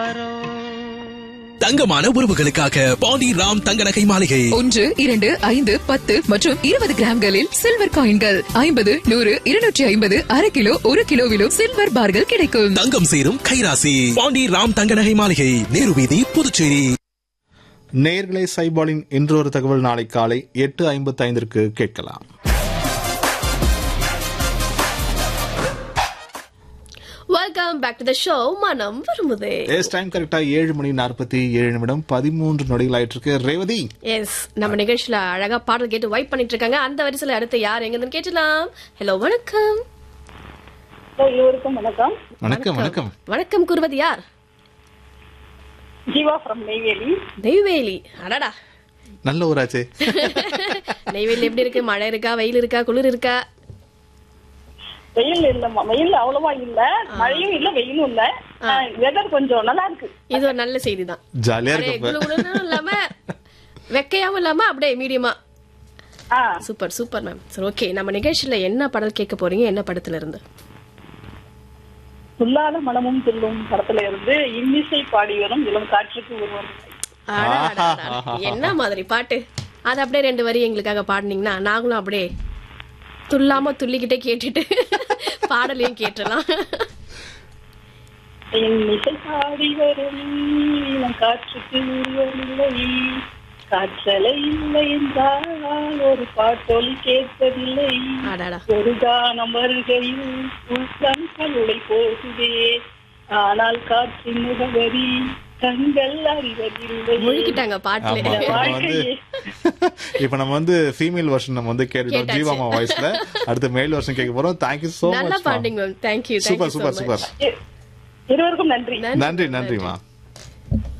தங்கமான உறவுகளுக்காக பாண்டி ராம் தங்க நகை மாளிகை ஒன்று இரண்டு ஐந்து பத்து மற்றும் இருபது கிராம்களில் சில்வர் காயின்கள் ஐம்பது நூறு இருநூற்றி ஐம்பது அரை கிலோ ஒரு கிலோவிலும் சில்வர் பார்கள் கிடைக்கும் தங்கம் சேரும் கைராசி பாண்டி ராம் தங்க நகை மாளிகை நேரு வீதி புதுச்சேரி நேர்களை சைபாலின் இன்றொரு தகவல் நாளை காலை எட்டு ஐம்பத்தி ஐந்திற்கு கேட்கலாம் welcome back to the show மனம் வருமுதே எஸ் டைம் கரெக்டா ஏழு மணி நாற்பத்தி ஏழு நிமிடம் பதிமூன்று நொடிகள் ஆயிட்டு இருக்கு ரேவதி எஸ் நம்ம நிகழ்ச்சியில அழகா பாடல் கேட்டு வைப் பண்ணிட்டு இருக்காங்க அந்த வரிசையில அடுத்து யார் எங்கன்னு கேட்டலாம் ஹலோ வணக்கம் எல்லோருக்கும் வணக்கம் வணக்கம் வணக்கம் வணக்கம் கூறுவது யார் ஜீவா ஃப்ரம் நெய்வேலி நெய்வேலி அடடா நல்ல ஊராச்சே நெய்வேலி எப்படி இருக்கு மழை இருக்கா வெயில் இருக்கா குளிர் இருக்கா வெயில் இல்ல வெயில் அவ்வளவா இல்ல மழையும் இல்ல வெயிலும் இல்ல வெதர் கொஞ்சம் நல்லா இருக்கு இது ஒரு நல்ல செய்தி தான் ஜாலியா இருக்கு குளு குளுன்னு இல்லாம வெக்கையாவும் இல்லாம அப்படியே மீடியமா ஆ, சூப்பர் சூப்பர் மேம் சரி ஓகே நம்ம நிகழ்ச்சியில என்ன பாடல் கேட்க போறீங்க என்ன படத்துல இருந்து துல்லாத மனமும் துள்ளும் படத்துல இருந்து இன்னிசை பாடி வரும் இளம் காற்றுக்கு ஒருவன் அடா, அடா, அடா. என்ன மாதிரி பாட்டு அது அப்படியே ரெண்டு வரி எங்களுக்காக பாடுனீங்கன்னா நாங்களும் அப்படியே துள்ளாம துள்ளிக்கிட்டே கேட்டுட்டு பாடலையும் கேட்டலாம் இன்னிசை பாடி வரும் இளம் காற்றுக்கு ஒருவன் இல்லை காற்றலை இல்லை என்றால் ஒரு பாட்டொலி கேட்பதில்லை அடாடா ஒரு கானம் வருகையில் உள்ளம் கருளை போகுதே ஆனால் காற்றின் முகவரி கண்கள் அறிவதில்லை முழுக்கிட்டாங்க பாட்டுல ஆமா இப்ப நம்ம வந்து இப்ப நம்ம வந்து ஃபீமேல் வெர்ஷன் நம்ம வந்து கேட்டுட்டோம் கேட்டாச்சு. ஜீவாமா வாய்ஸ்ல அடுத்து மேல் வெர்ஷன் கேட்க போறோம் தேங்க்யூ சோ நல்லா மச் பாண்டிங்க ma'am thank you super super super இருவருக்கும் நன்றி நன்றி நன்றிமா